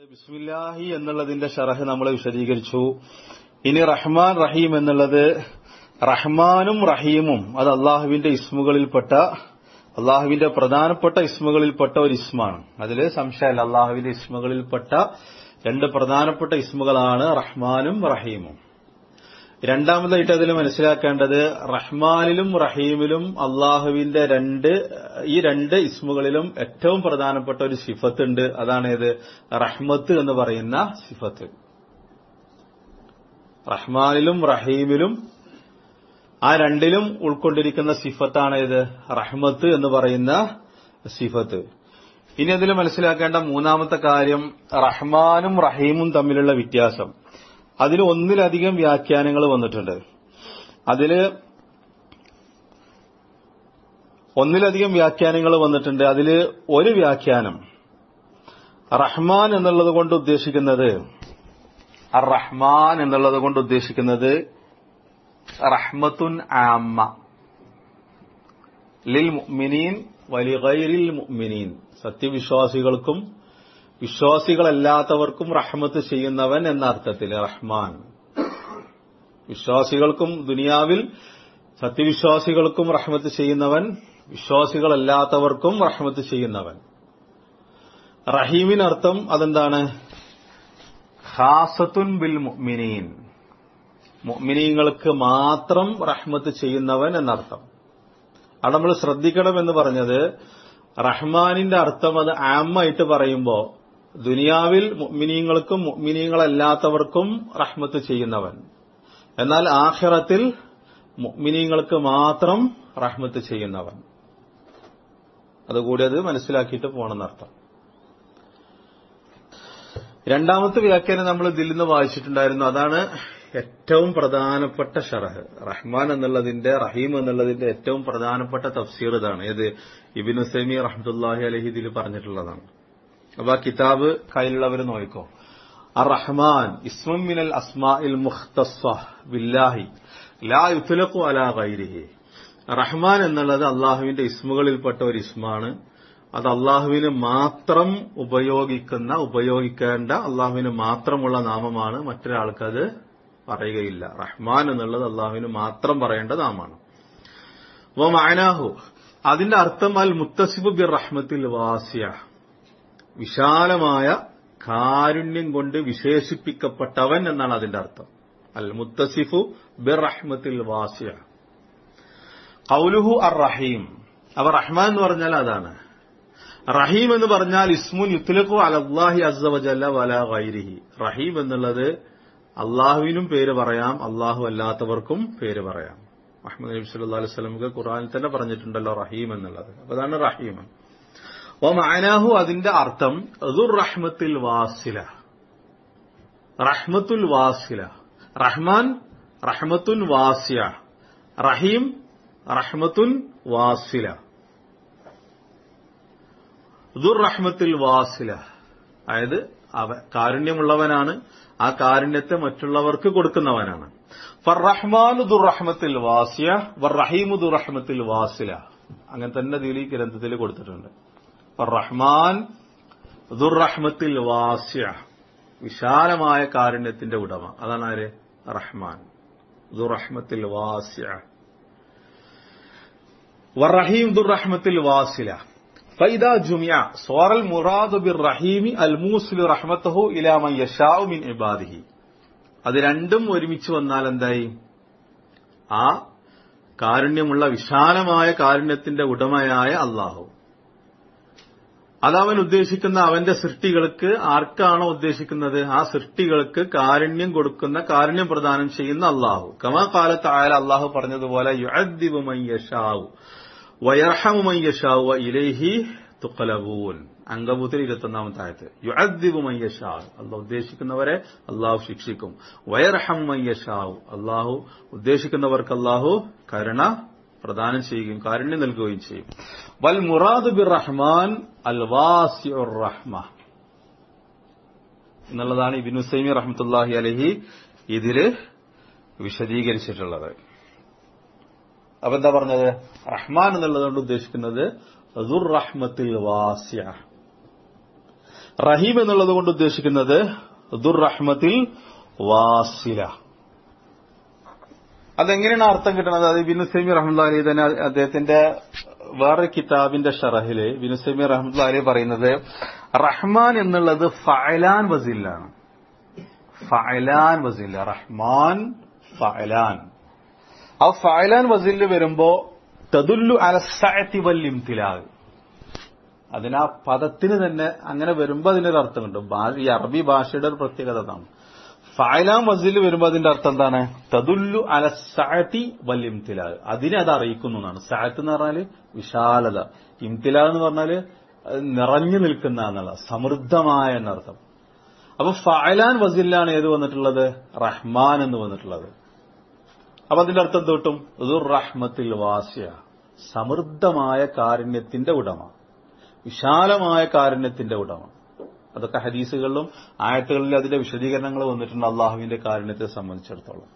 ബിസ്മില്ലാഹി എന്നുള്ളതിന്റെ ഷറഹ് നമ്മൾ വിശദീകരിച്ചു ഇനി റഹ്മാൻ റഹീം എന്നുള്ളത് റഹ്മാനും റഹീമും അത് അള്ളാഹുവിന്റെ ഇസ്മുകളിൽപ്പെട്ട അള്ളാഹുവിന്റെ പ്രധാനപ്പെട്ട ഇസ്മുകളിൽപ്പെട്ട ഒരു ഇസ്മാണ് അതിൽ സംശയമല്ല അള്ളാഹുവിന്റെ ഇസ്മുകളിൽപ്പെട്ട രണ്ട് പ്രധാനപ്പെട്ട ഇസ്മുകളാണ് റഹ്മാനും റഹീമും രണ്ടാമതായിട്ട് അതിൽ മനസ്സിലാക്കേണ്ടത് റഹ്മാനിലും റഹീമിലും അള്ളാഹുവിന്റെ രണ്ട് ഈ രണ്ട് ഇസ്മുകളിലും ഏറ്റവും പ്രധാനപ്പെട്ട ഒരു സിഫത്ത് ഉണ്ട് അതാണ് ഏത് റഹ്മത്ത് എന്ന് പറയുന്ന സിഫത്ത് റഹ്മാനിലും റഹീമിലും ആ രണ്ടിലും ഉൾക്കൊണ്ടിരിക്കുന്ന സിഫത്താണ് ഇത് റഹ്മത്ത് എന്ന് പറയുന്ന സിഫത്ത് ഇനി അതിൽ മനസ്സിലാക്കേണ്ട മൂന്നാമത്തെ കാര്യം റഹ്മാനും റഹീമും തമ്മിലുള്ള വ്യത്യാസം അതിൽ ഒന്നിലധികം വ്യാഖ്യാനങ്ങൾ വന്നിട്ടുണ്ട് അതില് ഒന്നിലധികം വ്യാഖ്യാനങ്ങൾ വന്നിട്ടുണ്ട് അതിൽ ഒരു വ്യാഖ്യാനം റഹ്മാൻ എന്നുള്ളത് കൊണ്ട് ഉദ്ദേശിക്കുന്നത് അർ റഹ്മാൻ എന്നുള്ളത് കൊണ്ട് ഉദ്ദേശിക്കുന്നത് റഹ്മത്തുൻ ആമ്മ ലിൽ മുഅ്മിനീൻ വലിഗൈരിൽ മുഅ്മിനീൻ സത്യവിശ്വാസികൾക്കും വിശ്വാസികളല്ലാത്തവർക്കും റഹ്മത്ത് ചെയ്യുന്നവൻ എന്ന അർത്ഥത്തിൽ റഹ്മാൻ വിശ്വാസികൾക്കും ദുനിയാവിൽ സത്യവിശ്വാസികൾക്കും റഹ്മത്ത് ചെയ്യുന്നവൻ വിശ്വാസികളല്ലാത്തവർക്കും റഹ്മത്ത് ചെയ്യുന്നവൻ റഹീമിനർത്ഥം അതെന്താണ് ഖാസത്തുൻ ബിൽ മുഅ്മിനീൻ മുഅ്മിനീങ്ങൾക്ക് മാത്രം റഹ്മത്ത് ചെയ്യുന്നവൻ എന്നർത്ഥം അവിടെ നമ്മൾ ശ്രദ്ധിക്കണം എന്ന് പറഞ്ഞത് റഹ്മാനിന്റെ അർത്ഥം അത് ആമായിട്ട് പറയുമ്പോൾ ദുനിയാവിൽ മുഅ്മിനീങ്ങൾക്കും മുഅ്മിനീങ്ങളല്ലാത്തവർക്കും റഹ്മത്ത് ചെയ്യുന്നവൻ എന്നാൽ ആഖിറത്തിൽ മുഅ്മിനീങ്ങൾക്ക് മാത്രം റഹ്മത്ത് ചെയ്യുന്നവൻ അതുകൂടി അത് മനസ്സിലാക്കിയിട്ട് പോകണമെന്നർത്ഥം രണ്ടാമത്തെ വ്യാഖ്യാനം നമ്മൾ ഇതിൽ നിന്ന് വായിച്ചിട്ടുണ്ടായിരുന്നു അതാണ് ഏറ്റവും പ്രധാനപ്പെട്ട ഷറഹ് റഹ്മാൻ എന്നുള്ളതിന്റെ റഹീം എന്നുള്ളതിന്റെ ഏറ്റവും പ്രധാനപ്പെട്ട തഫ്സീർ ഇതാണ് ഏത് ഇബിൻ ഉസൈമി റഹ്മത്തുല്ലാഹി അലഹി ഇതിൽ പറഞ്ഞിട്ടുള്ളതാണ് അപ്പൊ ആ കിതാബ് കയ്യിലുള്ളവർ നോക്കിക്കോ അർ റഹ്മാൻ ഇസ്മം മിനൽ അസ്മാ ഇൽ മുഖ്തസ്വ ബില്ലാഹി ലാ യുത്ലഖു അലാ ഗൈരിഹി റഹ്മാൻ എന്നുള്ളത് അള്ളാഹുവിന്റെ ഇസ്മുകളിൽപ്പെട്ട ഒരു ഇസ്മാണ് അത് അള്ളാഹുവിന് മാത്രം ഉപയോഗിക്കുന്ന ഉപയോഗിക്കേണ്ട അള്ളാഹുവിന് മാത്രമുള്ള നാമമാണ് മറ്റൊരാൾക്കത് പറയുകയില്ല റഹ്മാൻ എന്നുള്ളത് അള്ളാഹുവിന് മാത്രം പറയേണ്ട നാമാണ് വ മാനാഹു അതിന്റെ അർത്ഥം അൽ മുത്തസിബ് ബിർ റഹ്മത്തിൽ വാസിയ വിശാലമായ കാരുണ്യം കൊണ്ട് വിശേഷിപ്പിക്കപ്പെട്ടവൻ എന്നാണ് അതിന്റെ അർത്ഥം അൽ മുത്തസിഫു ബിർ റഹ്മത്തിൽ വാസിയ കൗലുഹു അർ റഹീം അവ റഹ്മാൻ എന്ന് പറഞ്ഞാൽ അതാണ് റഹീം എന്ന് പറഞ്ഞാൽ ഇസ്മുൻ യുത്ലഖു അലല്ലാഹി അസ്സവജല്ല വല ഗൈരിഹി റഹീം എന്നുള്ളത് അള്ളാഹുവിനും പേര് പറയാം അള്ളാഹു അല്ലാത്തവർക്കും പേര് പറയാം അഹമ്മദ് നബി സല്ലല്ലാഹു അലൈഹി വസല്ലമക്ക് ഖുർആനിൽ തന്നെ പറഞ്ഞിട്ടുണ്ടല്ലോ റഹീം എന്നുള്ളത് അപ്പൊ അതാണ് റഹീം ഓ മാനാഹു അതിന്റെ അർത്ഥം ദുർ റഹ്മത്തിൽ വാസില റഹ്മത്തുൽ വാസില റഹ്മാൻ റഹ്മത്തുൻ വാസിയ റഹീം റഹ്മത്തുൻ വാസില ദുർ റഹ്മത്തിൽ വാസില അതായത് അവ കാരുണ്യമുള്ളവനാണ് ആ കാരുണ്യത്തെ മറ്റുള്ളവർക്ക് കൊടുക്കുന്നവനാണ് ഫർറഹ്മാനു ദുർറഹ്മത്തിൽ വാസിയ വറഹീമു ദുർറഹ്മത്തിൽ വാസില അങ്ങനെ തന്നെ ഇതിൽ ഈ ഗ്രന്ഥത്തിൽ കൊടുത്തിട്ടുണ്ട് ഫർറഹ്മാൻ ദുർറഹ്മത്തിൽ വാസിയ വിശാലമായ കാരുണ്യത്തിന്റെ ഉടമ അതാണ് ആര് റഹ്മാൻ ദുർറഹ്മത്തിൽ വാസിയ വറഹീം ദുർറഹ്മത്തിൽ വാസില فإذا جمع صار المراد بالرحيم الموصل رحمته إلى من يشاء من عباده അത് രണ്ടും ഒരുമിച്ച് വന്നാൽ എന്തായി ആ കാരുണ്യമുള്ള വിശാലമായ കാരുണ്യത്തിന്റെ ഉടമയായ അള്ളാഹു അതവൻ ഉദ്ദേശിക്കുന്ന അവന്റെ സൃഷ്ടികൾക്ക് ആർക്കാണോ ഉദ്ദേശിക്കുന്നത് ആ സൃഷ്ടികൾക്ക് കാരുണ്യം കൊടുക്കുന്ന കാരുണ്യം പ്രദാനം ചെയ്യുന്ന അള്ളാഹു കമാ കാലത്ത് ആയാൽ അള്ളാഹു പറഞ്ഞതുപോലെ യുഅദ്ദിബു മൻ യശാവു വയർഹമു മൻ യശാവു ഇലൈഹി തുഖലബൂൻ അങ്കബൂത്തിൽ ഇരുപത്തൊന്നാമത്തെ ആയത്ത് യുഅദ്ദിബു മൻ യശാവ് അള്ളാഹു ഉദ്ദേശിക്കുന്നവരെ അള്ളാഹു ശിക്ഷിക്കും വയർഹം മൻ യശാവു അള്ളാഹു ഉദ്ദേശിക്കുന്നവർക്ക് അള്ളാഹു കരുണ പ്രദാനം ചെയ്യുകയും കാരുണ്യം നൽകുകയും ചെയ്യും വൽ മുറാദ് ബിർ റഹ്മാൻ അൽ വാസിഉർ റഹ്മ എന്നുള്ളതാണ് ഇബിൻ ഹുസൈമി റഹ്മത്തുല്ലാഹി അലഹി ഇതില് വിശദീകരിച്ചിട്ടുള്ളത് അപ്പൊ എന്താ പറഞ്ഞത് റഹ്മാൻ എന്നുള്ളതുകൊണ്ട് ഉദ്ദേശിക്കുന്നത് ദുർറഹ്മത്തിൽ വാസ്യ റഹീം എന്നുള്ളത് കൊണ്ട് ഉദ്ദേശിക്കുന്നത് ദുർറഹ്മത്തിൽ വാസില അതെങ്ങനെയാണ് അർത്ഥം കിട്ടുന്നത് അത് ബിനുസൈമി റഹ്മുല്ല അലി തന്നെ അദ്ദേഹത്തിന്റെ വേറെ കിതാബിന്റെ ഷറഹില് ബിനുസൈമി റഹ്മുല്ല അലി പറയുന്നത് റഹ്മാൻ എന്നുള്ളത് ഫഅലാൻ വസിലാണ് ഫഅലാൻ വസില്ല റഹ്മാൻ ഫഅലാൻ ആ ഫഅലാൻ വസില് വരുമ്പോ തദുല്ലു അലസഅത്തി വൽ ഇംതിലാൽ അതിന് ആ പദത്തിന് തന്നെ അങ്ങനെ വരുമ്പോ അതിനൊരു അർത്ഥം കിട്ടും ഭാ- ഈ അറബി ഭാഷയുടെ ഒരു പ്രത്യേകത അതാണ് ഫായലാം വസിൽ വരുമ്പോ അതിന്റെ അർത്ഥം എന്താണ് തദുല്ലു അല സാറ്റി വൽ ഇംതിലാൽ അതിനെ അത് അറിയിക്കുന്നു എന്നാണ് സാറ്റ് എന്ന് പറഞ്ഞാല് വിശാലത ഇംതിലാൽ എന്ന് പറഞ്ഞാല് അത് നിറഞ്ഞു നിൽക്കുന്ന എന്നുള്ള സമൃദ്ധമായ എന്നർത്ഥം അപ്പൊ ഫായലാൻ വസിലാണ് ഏത് വന്നിട്ടുള്ളത് റഹ്മാൻ എന്ന് വന്നിട്ടുള്ളത് അപ്പൊ അതിന്റെ അർത്ഥം എന്ത് കിട്ടും ദുർ റഹ്മത്തിൽ വാസ്യ സമൃദ്ധമായ കാരുണ്യത്തിന്റെ ഉടമ വിശാലമായ കാരുണ്യത്തിന്റെ ഉടമ അതൊക്കെ ഹദീസുകളിലും ആയത്തുകളിൽ അതിന്റെ വിശദീകരണങ്ങൾ വന്നിട്ടുണ്ട് അള്ളാഹുവിന്റെ കാരുണ്യത്തെ സംബന്ധിച്ചിടത്തോളം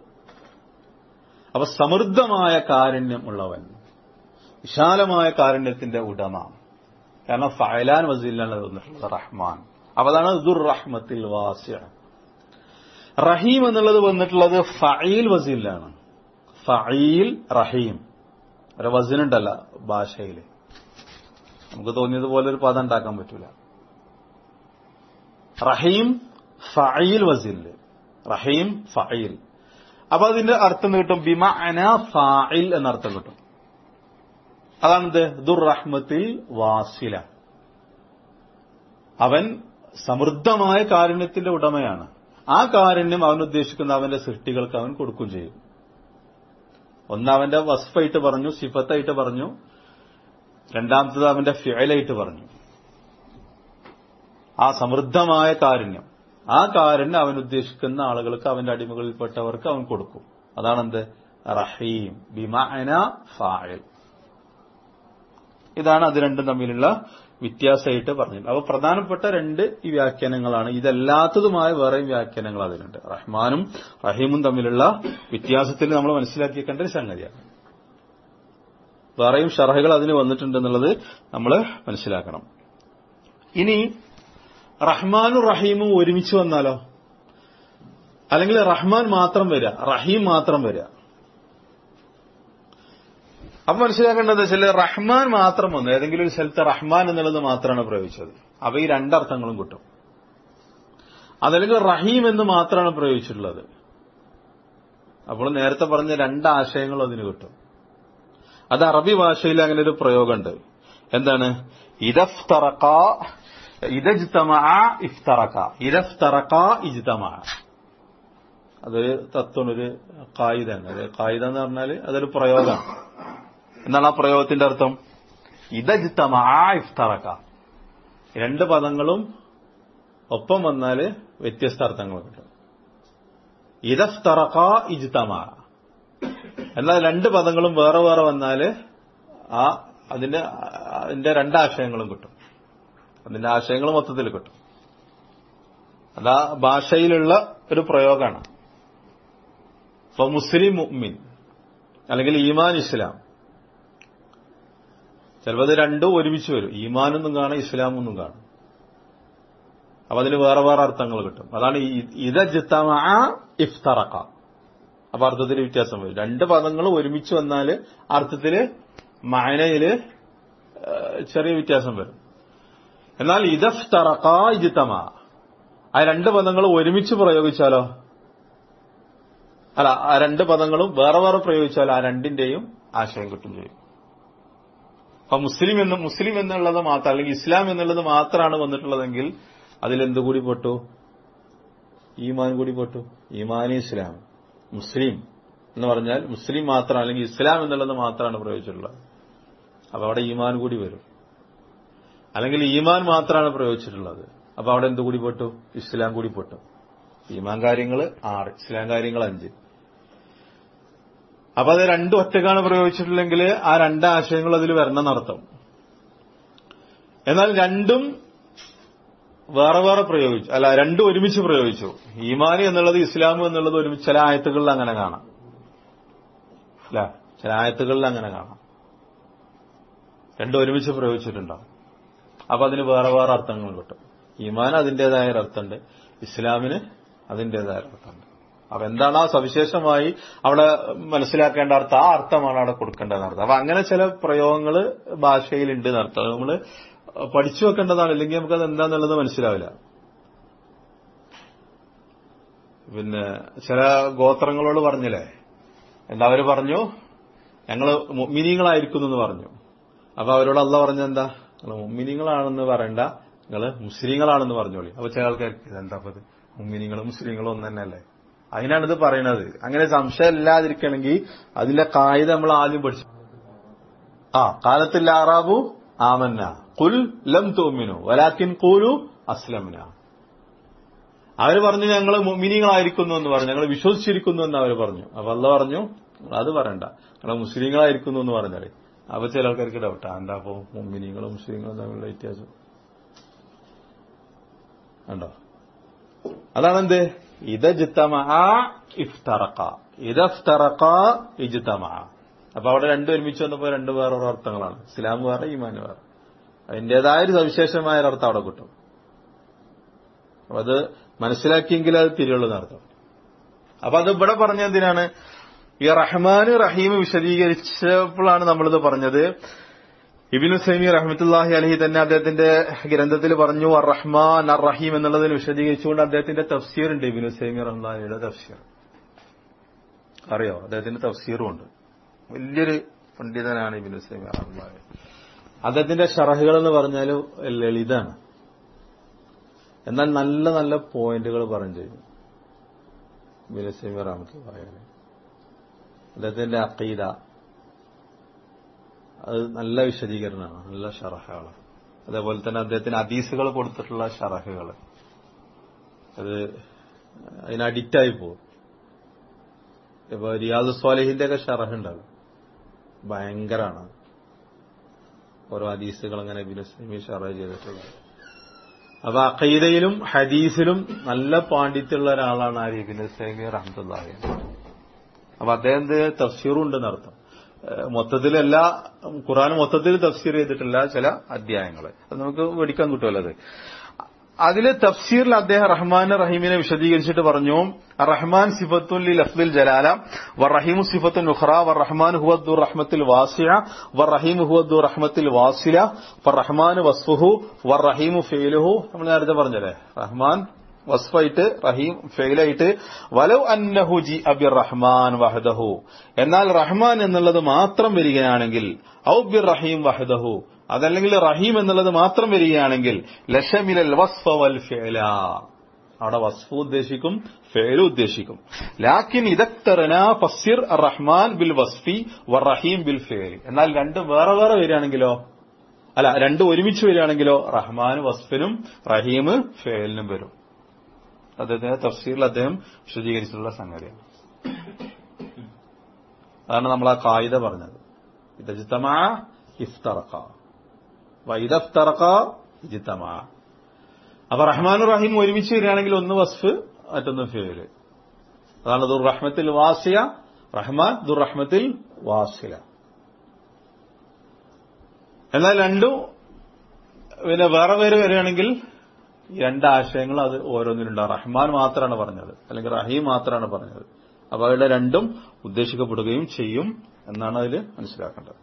അപ്പൊ സമൃദ്ധമായ കാരുണ്യം ഉള്ളവൻ വിശാലമായ കാരുണ്യത്തിന്റെ ഉടമ കാരണം ഫയലാൻ വസീലാണ് വന്നിട്ടുള്ളത് റഹ്മാൻ അപ്പൊ അതാണ് ദുർ റഹ്മത്തിൽ വാസ്യ റഹീം എന്നുള്ളത് വന്നിട്ടുള്ളത് ഫഈൽ വസീലാണ് ഫഈൽ റഹീം ഒരു വസിനുണ്ടല്ല ഭാഷയിൽ നമുക്ക് തോന്നിയതുപോലെ ഒരു പദം ഉണ്ടാക്കാൻ പറ്റൂല റഹീം ഫഈൽ വസില് റഹീം ഫഈൽ അപ്പൊ അതിന്റെ അർത്ഥം കിട്ടും ബിമ അന ഫായിൽ എന്നർത്ഥം കിട്ടും അതാണെന്ത് ദുർറഹ്മത്തിൽ വാസില അവൻ സമൃദ്ധമായ കാരുണ്യത്തിന്റെ ഉടമയാണ് ആ കാരുണ്യം അവൻ ഉദ്ദേശിക്കുന്ന അവന്റെ സൃഷ്ടികൾക്ക് അവൻ കൊടുക്കും ചെയ്യും ഒന്ന് അവന്റെ വസ്ഫായിട്ട് പറഞ്ഞു സിഫത്തായിട്ട് പറഞ്ഞു രണ്ടാമത്തത് അവന്റെ ഫിയലായിട്ട് പറഞ്ഞു ആ സമൃദ്ധമായ കാരുണ്യം ആ കാരുണ്യം അവൻ ഉദ്ദേശിക്കുന്ന ആളുകൾക്ക് അവന്റെ അടിമകളിൽപ്പെട്ടവർക്ക് അവൻ കൊടുക്കും അതാണെന്ത് റഹീം ബിമഅന ഫായിൽ ഇതാണ് അത് രണ്ടും തമ്മിലുള്ള വ്യത്യാസമായിട്ട് പറഞ്ഞത് അപ്പൊ പ്രധാനപ്പെട്ട രണ്ട് ഈ വ്യാഖ്യാനങ്ങളാണ് ഇതല്ലാത്തതുമായ വേറെയും വ്യാഖ്യാനങ്ങൾ അതിലുണ്ട് റഹ്മാനും റഹീമും തമ്മിലുള്ള വ്യത്യാസത്തിൽ നമ്മൾ മനസ്സിലാക്കിയേക്കേണ്ട ഒരു സംഗതിയാണ് വേറെയും ഷറഹുകൾ അതിന് വന്നിട്ടുണ്ടെന്നുള്ളത് നമ്മൾ മനസ്സിലാക്കണം ഇനി റഹ്മാനും റഹീമും ഒരുമിച്ച് വന്നാലോ അല്ലെങ്കിൽ റഹ്മാൻ മാത്രം വരിക റഹീം മാത്രം വരിക അപ്പൊ മനസ്സിലാക്കേണ്ടത് വെച്ചാൽ റഹ്മാൻ മാത്രം വന്നു ഏതെങ്കിലും ഒരു സ്ഥലത്ത് റഹ്മാൻ എന്നുള്ളത് മാത്രമാണ് പ്രയോഗിച്ചത് അപ്പൊ ഈ രണ്ടർത്ഥങ്ങളും കിട്ടും അതല്ലെങ്കിൽ റഹീം എന്ന് മാത്രമാണ് പ്രയോഗിച്ചിട്ടുള്ളത് അപ്പോൾ നേരത്തെ പറഞ്ഞ രണ്ട് ആശയങ്ങളും അതിന് കിട്ടും അത് അറബി ഭാഷയിൽ അങ്ങനെ ഒരു പ്രയോഗമുണ്ട് എന്താണ് ഇദഫ്തറക്ക ഇതജ്തമ ഇഫ്തറക്ക ഇദഫ്തറക്ക ഇജ്തമ അതൊരു തത്വം ഒരു കായിതാണ് അത് കായിക എന്ന് പറഞ്ഞാൽ അതൊരു പ്രയോഗമാണ് എന്താണ് ആ പ്രയോഗത്തിന്റെ അർത്ഥം ഇതജ്തമ ഇഫ്തറക്ക രണ്ട് പദങ്ങളും ഒപ്പം വന്നാൽ വ്യത്യസ്ത അർത്ഥങ്ങൾ കിട്ടും ഇതഫ്തറക്ക ഇജ്തമ എന്നാൽ രണ്ട് പദങ്ങളും വേറെ വേറെ വന്നാൽ ആ അതിന്റെ അതിന്റെ രണ്ടാശയങ്ങളും കിട്ടും അതിന്റെ ആശയങ്ങൾ മൊത്തത്തിൽ കിട്ടും അതാ ഭാഷയിലുള്ള ഒരു പ്രയോഗമാണ് ഇപ്പൊ മുസ്ലിം മുഅ്മിൻ അല്ലെങ്കിൽ ഈമാൻ ഇസ്ലാം ചിലപ്പോൾ അത് രണ്ടും ഒരുമിച്ച് വരും ഈമാനൊന്നും കാണാം ഇസ്ലാമൊന്നും കാണും അപ്പൊ അതിന് വേറെ വേറെ അർത്ഥങ്ങൾ കിട്ടും അതാണ് ഇതജിത്തമ ഇഫ്തറക്ക അപ്പൊ അർത്ഥത്തിൽ വ്യത്യാസം വരും രണ്ട് പദങ്ങൾ ഒരുമിച്ച് വന്നാൽ അർത്ഥത്തില് മായനയില് ചെറിയ വ്യത്യാസം വരും എന്നാൽ ഇതഫ്തറക്ക ഇജിത്തമ ആ രണ്ട് പദങ്ങൾ ഒരുമിച്ച് പ്രയോഗിച്ചാലോ അല്ല ആ രണ്ട് പദങ്ങളും വേറെ വേറെ പ്രയോഗിച്ചാൽ ആ രണ്ടിന്റെയും ആശയം കിട്ടും ചെയ്യും അപ്പൊ മുസ്ലിം എന്ന് മുസ്ലിം എന്നുള്ളത് മാത്രം അല്ലെങ്കിൽ ഇസ്ലാം എന്നുള്ളത് മാത്രമാണ് വന്നിട്ടുള്ളതെങ്കിൽ അതിലെന്ത് കൂടി പെട്ടു ഈമാൻ കൂടി പെട്ടു ഈമാൻ ഇസ്ലാം മുസ്ലിം എന്ന് പറഞ്ഞാൽ മുസ്ലിം മാത്രം അല്ലെങ്കിൽ ഇസ്ലാം എന്നുള്ളത് മാത്രമാണ് പ്രയോഗിച്ചിട്ടുള്ളത് അപ്പൊ അവിടെ ഈമാൻ കൂടി വരും അല്ലെങ്കിൽ ഈമാൻ മാത്രമാണ് പ്രയോഗിച്ചിട്ടുള്ളത് അപ്പൊ അവിടെ എന്ത് കൂടി പെട്ടു ഇസ്ലാം കൂടി പെട്ടു ഈമാൻ കാര്യങ്ങൾ ആറ് ഇസ്ലാം കാര്യങ്ങൾ അഞ്ച് അപ്പൊ അത് രണ്ടും ഒറ്റക്കാണ് പ്രയോഗിച്ചിട്ടുണ്ടെങ്കിൽ ആ രണ്ട് ആശയങ്ങൾ അതിൽ വരണം എന്നർത്ഥം എന്നാൽ രണ്ടും വേറെ വേറെ പ്രയോഗിച്ചു അല്ല രണ്ടും ഒരുമിച്ച് പ്രയോഗിച്ചു ഈമാനി എന്നുള്ളത് ഇസ്ലാം എന്നുള്ളത് ഒരുമിച്ച് ചില ആയത്തുകളിൽ അങ്ങനെ കാണാം അല്ല ചില ആയത്തുകളിൽ അങ്ങനെ കാണാം രണ്ടും ഒരുമിച്ച് പ്രയോഗിച്ചിട്ടുണ്ടാവും അപ്പൊ അതിന് വേറെ വേറെ അർത്ഥങ്ങൾ കിട്ടും ഈമാൻ അതിന്റേതായ ഒരർത്ഥമുണ്ട് ഇസ്ലാമിന് അതിന്റേതായ ഒരർത്ഥമുണ്ട് അപ്പൊ എന്താണ് ആ സവിശേഷമായി അവിടെ മനസ്സിലാക്കേണ്ട അർത്ഥം ആ അർത്ഥമാണ് അവിടെ കൊടുക്കേണ്ടത് അർത്ഥം അപ്പൊ അങ്ങനെ ചില പ്രയോഗങ്ങൾ ഭാഷയിലുണ്ട് എന്നർത്ഥം അത് നമ്മൾ പഠിച്ചു വെക്കേണ്ടതാണ് ഇല്ലെങ്കിൽ നമുക്കത് എന്താന്നുള്ളത് മനസ്സിലാവില്ല പിന്നെ ചില ഗോത്രങ്ങളോട് പറഞ്ഞില്ലേ എന്താ അവര് പറഞ്ഞു ഞങ്ങള് മുമ്മിനിങ്ങളായിരിക്കുന്നു എന്ന് പറഞ്ഞു അപ്പൊ അവരോട് അല്ല പറഞ്ഞെന്താ നിങ്ങൾ മുമ്മിനിങ്ങളാണെന്ന് പറയണ്ട നിങ്ങള് മുസ്ലിങ്ങളാണെന്ന് പറഞ്ഞോളി അപ്പൊ ചില ആൾക്കാർക്ക് ഇതെന്താ അപ്പൊ ഇത് മുമ്മിനിങ്ങളും മുസ്ലിങ്ങളും ഒന്ന് തന്നെയല്ലേ അതിനാണ് ഇത് പറയണത് അങ്ങനെ സംശയം ഇല്ലാതിരിക്കണമെങ്കിൽ അതിന്റെ കായിക നമ്മൾ ആദ്യം പഠിച്ചു ആ കാലത്തിൽ ആറാബു ആമന്ന കുൽ ലം തോമിനു വലാക്കിൻ കൂലു അസ്ലംന അവര് പറഞ്ഞു ഞങ്ങൾ മിനിങ്ങളായിരിക്കുന്നു എന്ന് പറഞ്ഞു ഞങ്ങൾ വിശ്വസിച്ചിരിക്കുന്നു എന്ന് അവർ പറഞ്ഞു അപ്പൊ അല്ല പറഞ്ഞു അത് പറയണ്ട ഞങ്ങൾ മുസ്ലിങ്ങളായിരിക്കുന്നു എന്ന് പറഞ്ഞാലേ അപ്പൊ ചില ആൾക്കാർക്ക് ഡൗട്ടാ എന്താ അപ്പോ മുമ്മിനിങ്ങളും മുസ്ലിങ്ങളും തമ്മിലുള്ള വ്യത്യാസം ഉണ്ടോ അതാണെന്ത് ഇതജിത്തമ ഇഫ്തറക്ക ഇതഫ്തറക്ക ഇജിത്തമ അപ്പൊ അവിടെ രണ്ടും ഒരുമിച്ച് വന്നപ്പോ രണ്ട് വേറെ അർത്ഥങ്ങളാണ് ഇസ്ലാം വേറെ ഈമാൻ വേറെ അതിന്റേതായ ഒരു സവിശേഷമായ ഒരു അർത്ഥം അവിടെ കിട്ടും അപ്പൊ അത് മനസ്സിലാക്കിയെങ്കിൽ അത് തിരിയുള്ളൂ എന്നർത്ഥം അപ്പൊ അത് ഇവിടെ പറഞ്ഞ എന്തിനാണ് ഈ റഹ്മാൻ റഹീം വിശദീകരിച്ചപ്പോഴാണ് നമ്മളിത് പറഞ്ഞത് ഇബിനു സൈമി റഹ്മത്തുല്ലാഹി അലഹി തന്നെ അദ്ദേഹത്തിന്റെ ഗ്രന്ഥത്തിൽ പറഞ്ഞു അർ റഹ്മാൻ അർ റഹീം എന്നുള്ളതിന് വിശദീകരിച്ചുകൊണ്ട് അദ്ദേഹത്തിന്റെ തഫ്സീർ ഉണ്ട് ഇബിനു സൈമി റഹ്മാനിയുടെ തഫ്സീർ അറിയോ അദ്ദേഹത്തിന്റെ തഫ്സീറും ഉണ്ട് വലിയൊരു പണ്ഡിതനാണ് ഇബിനു സൈമി റഹ്മാൻ അദ്ദേഹത്തിന്റെ ഷറഹുകൾ എന്ന് പറഞ്ഞാൽ ലളിതാണ് എന്നാൽ നല്ല നല്ല പോയിന്റുകൾ പറഞ്ഞു ചെയ്യും ഇബിനു സൈമി റഹ്മത്തുല്ലാഹി അദ്ദേഹത്തിന്റെ അക്കീദ അത് നല്ല വിശദീകരണമാണ് നല്ല ഷറഹുകൾ അതേപോലെ തന്നെ അദ്ദേഹത്തിന് അദീസുകൾ കൊടുത്തിട്ടുള്ള ഷറഹുകൾ അത് അതിന് അഡിക്റ്റായി പോകും ഇപ്പൊ റിയാദ് സ്വാലിഹിന്റെ ഒക്കെ ഷറഹ് ഉണ്ടാവും ഭയങ്കരാണ് ഓരോ ഹദീസുകൾ അങ്ങനെ ബിനസ്ലമി ഷറഹ് ചെയ്തിട്ടുള്ളത് അപ്പൊ അഖീദയിലും ഹദീസിലും നല്ല പാണ്ഡിത്യമുള്ള ഒരാളാണ് ആര് ബിനസ്ലമി റഹ്മത്തുല്ലാഹി അപ്പൊ അദ്ദേഹത്തിന്റെ തഫ്സീറും ഉണ്ടെന്ന് അർത്ഥം മൊത്തത്തിൽ എല്ലാ ഖുറാൻ മൊത്തത്തിൽ തഫ്സീർ ചെയ്തിട്ടില്ല ചില അധ്യായങ്ങൾ അത് നമുക്ക് മേടിക്കാൻ കിട്ടുമല്ലോ അത് അതില് തഫ്സീറിൽ അദ്ദേഹം റഹ്മാൻ റഹീമിനെ വിശദീകരിച്ചിട്ട് പറഞ്ഞു റഹ്മാൻ സിഫത്തുൽ ലഫ്ദിൽ ജലാല വ റഹീമു സിഫത്തുൻ ഉഖ്റ വ റഹ്മാൻ ഹുവദ്ദു റഹ്മത്തിൽ വാസിയ വ റഹീം ഹുവദ്ദു റഹ്മത്തിൽ വാസില ഫ റഹ്മാൻ വസ്ഫുഹു വ റഹീമു ഫെയിലുഹു നമ്മൾ നേരത്തെ പറഞ്ഞല്ലേ റഹ്മാൻ വസ്ഫായിട്ട് റഹീം ഫെയിലായിട്ട് വലവ് അന്നഹു ജി അബിർ റഹ്മാൻ വഹദഹു എന്നാൽ റഹ്മാൻ എന്നുള്ളത് മാത്രം വരികയാണെങ്കിൽ ഔ ബിർ റഹീം വഹദഹു അതല്ലെങ്കിൽ റഹീം എന്നുള്ളത് മാത്രം വരികയാണെങ്കിൽ ലഷമിലൽ വസ്ഫ വൽ ഫെല അവിടെ വസ്ഫു ഉദ്ദേശിക്കും ഫേലു ഉദ്ദേശിക്കും ലാക്കിൻ ഇതക്തറന ഫസിർ റഹ്മാൻ ബിൽ വസ്ഫി വ റഹീം ബിൽ ഫേലി എന്നാൽ രണ്ടും വേറെ വേറെ വരികയാണെങ്കിലോ അല്ല രണ്ടും ഒരുമിച്ച് വരികയാണെങ്കിലോ റഹ്മാൻ വസ്ഫിനും റഹീം ഫേലിനും വരും അദ്ദേഹത്തിന്റെ തഫ്സീറിൽ അദ്ദേഹം വിശദീകരിച്ചിട്ടുള്ള സംഗതിയാണ് അതാണ് നമ്മൾ ആ കായിക പറഞ്ഞത് ഇതജിത്തമാ ഇഫ്തറക്ക വൈദഫ്തറക്ക ഇജിത്തമാ അപ്പൊ റഹ്മാൻ റഹീം ഒരുമിച്ച് വരികയാണെങ്കിൽ ഒന്ന് വസ്ഫ് മറ്റൊന്ന് ഫേല് അതാണ് ദുർറഹ്മത്തിൽ വാസിയ റഹ്മാൻ ദുർറഹ്മത്തിൽ വാസില എന്നാൽ രണ്ടും പിന്നെ വേറെ പേര് വരികയാണെങ്കിൽ രണ്ട് ആശയങ്ങൾ അത് ഓരോന്നിലുണ്ടാവും റഹ്മാൻ മാത്രമാണ് പറഞ്ഞത് അല്ലെങ്കിൽ റഹീം മാത്രമാണ് പറഞ്ഞത് അപ്പൊ അവരുടെ രണ്ടും ഉദ്ദേശിക്കപ്പെടുകയും ചെയ്യും എന്നാണ് അതിൽ മനസ്സിലാക്കേണ്ടത്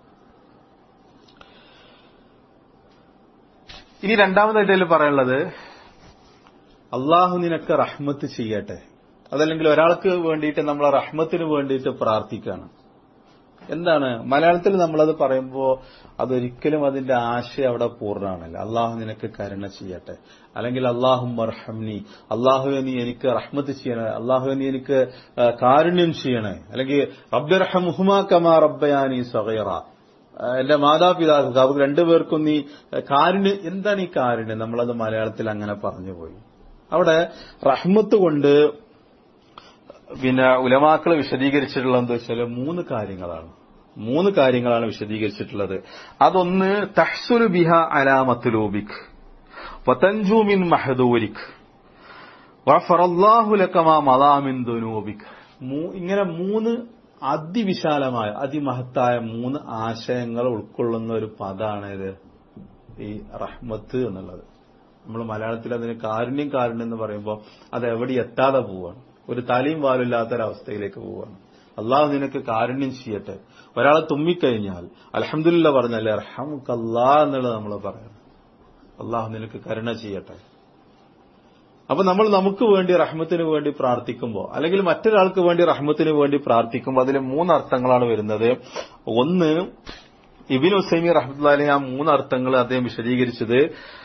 ഇനി രണ്ടാമതായിട്ട് അതിൽ പറയാനുള്ളത് അള്ളാഹു നിനക്ക് റഹ്മത്ത് ചെയ്യട്ടെ അതല്ലെങ്കിൽ ഒരാൾക്ക് വേണ്ടിയിട്ട് നമ്മൾ റഹ്മത്തിന് വേണ്ടിയിട്ട് പ്രാർത്ഥിക്കുകയാണ് എന്താണ് മലയാളത്തിൽ നമ്മളത് പറയുമ്പോൾ അതൊരിക്കലും അതിന്റെ ആശയം അവിടെ പൂർണ്ണമാണല്ലോ അള്ളാഹു നിനക്ക് കരുണ ചെയ്യട്ടെ അല്ലെങ്കിൽ അള്ളാഹു മർഹംനി അള്ളാഹു നീ എനിക്ക് റഹ്മത്ത് ചെയ്യണേ അള്ളാഹു നീ എനിക്ക് കാരുണ്യം ചെയ്യണേ അല്ലെങ്കിൽ റബ്ബിറഹമുഹുമാ കമാ റബ്ബയാനി സഹൈറ എന്റെ മാതാപിതാക്കൾക്ക് അവർക്ക് രണ്ടുപേർക്കും നീ കാരുണ്യം എന്താണ് ഈ കാരുണ്യം നമ്മളത് മലയാളത്തിൽ അങ്ങനെ പറഞ്ഞുപോയി അവിടെ റഹ്മത്ത് കൊണ്ട് പിന്നെ ഉലമാക്കൾ വിശദീകരിച്ചിട്ടുള്ളത് എന്താ വെച്ചാൽ മൂന്ന് കാര്യങ്ങളാണ് മൂന്ന് കാര്യങ്ങളാണ് വിശദീകരിച്ചിട്ടുള്ളത് അതൊന്ന് തഹ്സുലു ബിഹ അലാമത്തുലൂബിക് വതൻജൂമിൻ മഹദൂരിക് വഫറല്ലാഹുലക്കമാ മലാമിൻ ദുനൂബിക് ഇങ്ങനെ മൂന്ന് അതിവിശാലമായ അതിമഹത്തായ മൂന്ന് ആശയങ്ങൾ ഉൾക്കൊള്ളുന്ന ഒരു പദമാണ് ഇത് ഈ റഹ്മത്ത് എന്നുള്ളത് നമ്മൾ മലയാളത്തിൽ അതിന് കാരുണ്യം കാരുണ്യം എന്ന് പറയുമ്പോൾ അത് എവിടെ എത്താതെ പോവാണ് ഒരു തലയും വാലില്ലാത്തൊരവസ്ഥയിലേക്ക് പോവാണ് അള്ളാഹു നിനക്ക് കാരുണ്യം ചെയ്യട്ടെ ഒരാളെ തുമ്മിക്കഴിഞ്ഞാൽ അലഹമില്ല പറഞ്ഞാൽ അർഹമുക്കല്ലാ എന്നുള്ളത് നമ്മൾ പറയണം അള്ളാഹു നിനക്ക് കരുണ ചെയ്യട്ടെ അപ്പൊ നമ്മൾ നമുക്ക് വേണ്ടി റഹ്മത്തിന് വേണ്ടി പ്രാർത്ഥിക്കുമ്പോൾ അല്ലെങ്കിൽ മറ്റൊരാൾക്ക് വേണ്ടി റഹ്മത്തിന് വേണ്ടി പ്രാർത്ഥിക്കുമ്പോൾ അതിൽ മൂന്ന് അർത്ഥങ്ങളാണ് വരുന്നത് ഒന്ന് ഇബിൻ ഹുസൈമി റഹ്മത്തുല്ലാലി ആ മൂന്ന് അർത്ഥങ്ങൾ അദ്ദേഹം വിശദീകരിച്ചത്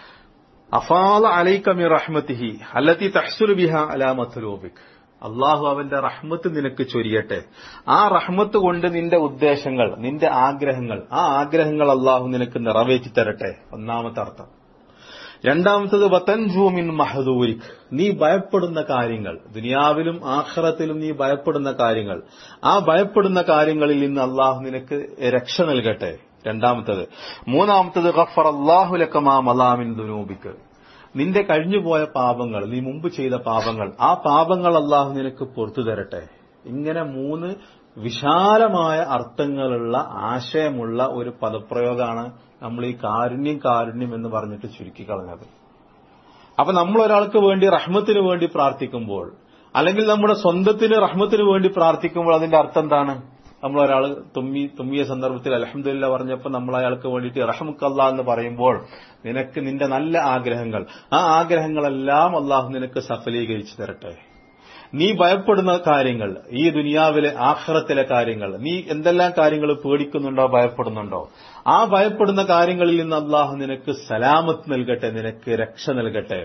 അഫാല അലൈക്കമി റഹ്മത്തിഹി അല്ലത്തി തഹ്സുൽ ബിഹ അലാ മത്ലൂബിക് അള്ളാഹു അവന്റെ റഹ്മത്ത് നിനക്ക് ചൊരിയട്ടെ ആ റഹ്മത്ത് കൊണ്ട് നിന്റെ ഉദ്ദേശങ്ങൾ നിന്റെ ആഗ്രഹങ്ങൾ ആ ആഗ്രഹങ്ങൾ അള്ളാഹു നിനക്ക് നിറവേറ്റി തരട്ടെ ഒന്നാമത്തെ അർത്ഥം രണ്ടാമത്തത് വതൻജൂമിൻ മഹദൂരിക് നീ ഭയപ്പെടുന്ന കാര്യങ്ങൾ ദുനിയാവിലും ആഖറത്തിലും നീ ഭയപ്പെടുന്ന കാര്യങ്ങൾ ആ ഭയപ്പെടുന്ന കാര്യങ്ങളിൽ നിന്ന് അള്ളാഹു നിനക്ക് രക്ഷ നൽകട്ടെ രണ്ടാമത്തത് മൂന്നാമത്തത് ഗഫർ അള്ളാഹു ലക്കമാ മലാമിൻ ദുനൂബിക്ക് നിന്റെ കഴിഞ്ഞുപോയ പാപങ്ങൾ നീ മുമ്പ് ചെയ്ത പാപങ്ങൾ ആ പാപങ്ങൾ അള്ളാഹു നിനക്ക് പുറത്തു തരട്ടെ ഇങ്ങനെ മൂന്ന് വിശാലമായ അർത്ഥങ്ങളുള്ള ആശയമുള്ള ഒരു പദപ്രയോഗമാണ് നമ്മൾ ഈ കാരുണ്യം കാരുണ്യം എന്ന് പറഞ്ഞിട്ട് ചുരുക്കി കളഞ്ഞത് അപ്പൊ നമ്മൾ ഒരാൾക്ക് വേണ്ടി റഹ്മത്തിന് വേണ്ടി പ്രാർത്ഥിക്കുമ്പോൾ അല്ലെങ്കിൽ നമ്മുടെ സ്വന്തത്തിന് റഹ്മത്തിന് വേണ്ടി പ്രാർത്ഥിക്കുമ്പോൾ അതിന്റെ അർത്ഥം എന്താണ് നമ്മൾ ഒരാൾ തുമ്മി തുമ്മിയ സന്ദർഭത്തിൽ അലഹമില്ല പറഞ്ഞപ്പോൾ നമ്മൾ അയാൾക്ക് വേണ്ടിയിട്ട് റഹമുക്കല്ല എന്ന് പറയുമ്പോൾ നിനക്ക് നിന്റെ നല്ല ആഗ്രഹങ്ങൾ ആ ആഗ്രഹങ്ങളെല്ലാം അള്ളാഹു നിനക്ക് സഫലീകരിച്ചു തരട്ടെ നീ ഭയപ്പെടുന്ന കാര്യങ്ങൾ ഈ ദുനിയാവിലെ ആഹ്റത്തിലെ കാര്യങ്ങൾ നീ എന്തെല്ലാം കാര്യങ്ങൾ പേടിക്കുന്നുണ്ടോ ഭയപ്പെടുന്നുണ്ടോ ആ ഭയപ്പെടുന്ന കാര്യങ്ങളിൽ നിന്ന് അള്ളാഹു നിനക്ക് സലാമത്ത് നൽകട്ടെ നിനക്ക് രക്ഷ നൽകട്ടെ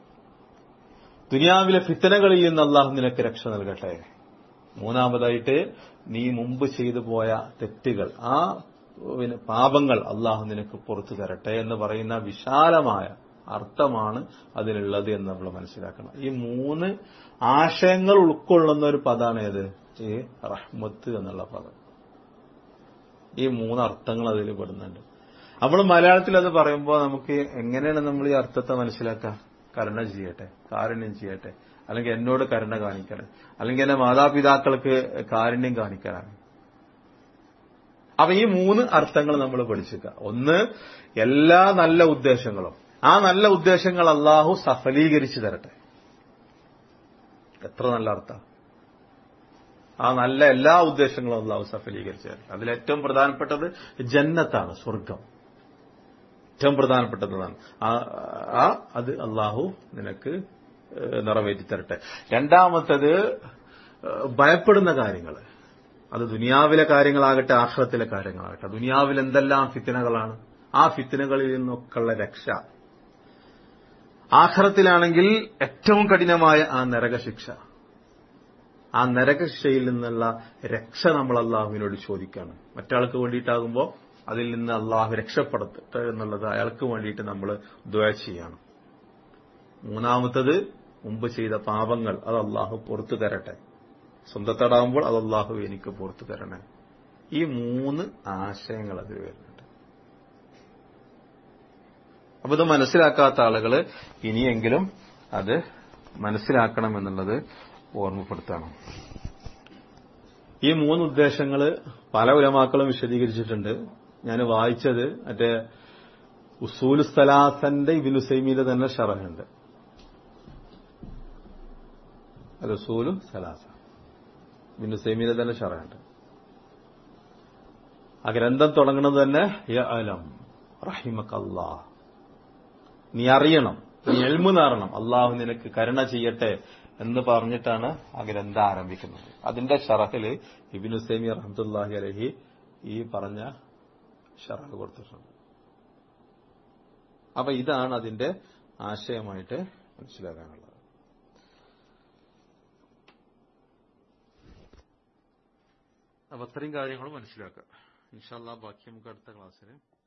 ദുനിയാവിലെ ഫിത്തനകളിൽ നിന്ന് അള്ളാഹു നിനക്ക് രക്ഷ നൽകട്ടെ മൂന്നാമതായിട്ട് നീ മുമ്പ് ചെയ്തു പോയ തെറ്റുകൾ ആ പിന്നെ പാപങ്ങൾ അള്ളാഹു നിനക്ക് പുറത്തു തരട്ടെ എന്ന് പറയുന്ന വിശാലമായ അർത്ഥമാണ് അതിനുള്ളത് എന്ന് നമ്മൾ മനസ്സിലാക്കണം ഈ മൂന്ന് ആശയങ്ങൾ ഉൾക്കൊള്ളുന്ന ഒരു പദമാണ് ഏത് ഈ റഹ്മത്ത് എന്നുള്ള പദം ഈ മൂന്ന് അർത്ഥങ്ങൾ അതിൽ പെടുന്നുണ്ട് നമ്മൾ മലയാളത്തിൽ അത് പറയുമ്പോൾ നമുക്ക് എങ്ങനെയാണ് നമ്മൾ ഈ അർത്ഥത്തെ മനസ്സിലാക്കുക കരുണ ചെയ്യട്ടെ കാരുണ്യം ചെയ്യട്ടെ അല്ലെങ്കിൽ എന്നോട് കരുണ കാണിക്കണം അല്ലെങ്കിൽ എന്റെ മാതാപിതാക്കൾക്ക് കാരുണ്യം കാണിക്കാനാണ് അപ്പൊ ഈ മൂന്ന് അർത്ഥങ്ങൾ നമ്മൾ പഠിച്ചിക്കുക ഒന്ന് എല്ലാ നല്ല ഉദ്ദേശങ്ങളും ആ നല്ല ഉദ്ദേശങ്ങൾ അള്ളാഹു സഫലീകരിച്ചു തരട്ടെ എത്ര നല്ല അർത്ഥം ആ നല്ല എല്ലാ ഉദ്ദേശങ്ങളും അള്ളാഹു സഫലീകരിച്ചു തരട്ടെ അതിൽ ഏറ്റവും പ്രധാനപ്പെട്ടത് ജന്നത്താണ് സ്വർഗം ഏറ്റവും പ്രധാനപ്പെട്ടതാണ് ആ അത് അള്ളാഹു നിനക്ക് നിറവേറ്റി തരട്ടെ രണ്ടാമത്തത് ഭയപ്പെടുന്ന കാര്യങ്ങൾ അത് ദുനിയാവിലെ കാര്യങ്ങളാകട്ടെ ആഹ്റത്തിലെ കാര്യങ്ങളാകട്ടെ ദുനിയാവിൽ എന്തെല്ലാം ഫിത്തിനകളാണ് ആ ഫിത്തിനകളിൽ നിന്നൊക്കെയുള്ള രക്ഷ ആഖിറത്തിലാണെങ്കിൽ ഏറ്റവും കഠിനമായ ആ നരകശിക്ഷ ആ നരകശിക്ഷയിൽ നിന്നുള്ള രക്ഷ നമ്മൾ അള്ളാഹുവിനോട് ചോദിക്കുകയാണ് മറ്റാൾക്ക് വേണ്ടിയിട്ടാകുമ്പോൾ അതിൽ നിന്ന് അള്ളാഹു രക്ഷപ്പെടുത്തട്ടെ എന്നുള്ളത് അയാൾക്ക് വേണ്ടിയിട്ട് നമ്മൾ ദ്വയ ചെയ്യണം മൂന്നാമത്തത് മുമ്പ് ചെയ്ത പാപങ്ങൾ അത് അള്ളാഹു പുറത്തു തരട്ടെ സ്വന്തത്തടാകുമ്പോൾ അത് അള്ളാഹു എനിക്ക് പുറത്തു തരണേ ഈ മൂന്ന് ആശയങ്ങൾ അതിൽ വരുന്നുണ്ട് അപ്പൊ ഇത് മനസ്സിലാക്കാത്ത ആളുകൾ ഇനിയെങ്കിലും അത് മനസ്സിലാക്കണം എന്നുള്ളത് ഓർമ്മപ്പെടുത്തണം ഈ മൂന്ന് ഉദ്ദേശങ്ങൾ പല ഉലമാക്കളും വിശദീകരിച്ചിട്ടുണ്ട് ഞാൻ വായിച്ചത് മറ്റേ ഉസൂൽ സ്ഥലാസന്റെ ഇബിനുസൈമിയിലെ തന്നെ ഷറഹുണ്ട് റസൂലു സലാസ ഇബിനുസൈമിയിലെ തന്നെ ഷറഹുണ്ട് ആ ഗ്രന്ഥം തുടങ്ങുന്നത് തന്നെ യ അലം റഹിമക്കല്ലാ നീ അറിയണം നീ എൽമു നാറണം അള്ളാഹു നിനക്ക് കരുണ ചെയ്യട്ടെ എന്ന് പറഞ്ഞിട്ടാണ് ആ ഗ്രന്ഥം ആരംഭിക്കുന്നത് അതിന്റെ ഷറഹില് ഇബിൻ ഹുസൈമി റഹമത്തുല്ലാഹി അലഹി ഈ പറഞ്ഞ ഷറഹ് കൊടുത്തിട്ടുണ്ട് അപ്പൊ ഇതാണ് അതിന്റെ ആശയമായിട്ട് മനസ്സിലാക്കാനുള്ളത് അപ്പൊ അത്രയും കാര്യങ്ങൾ മനസ്സിലാക്കാം ഇൻഷാല്ലാ ബാക്കി നമുക്ക് അടുത്ത ക്ലാസ്സിൽ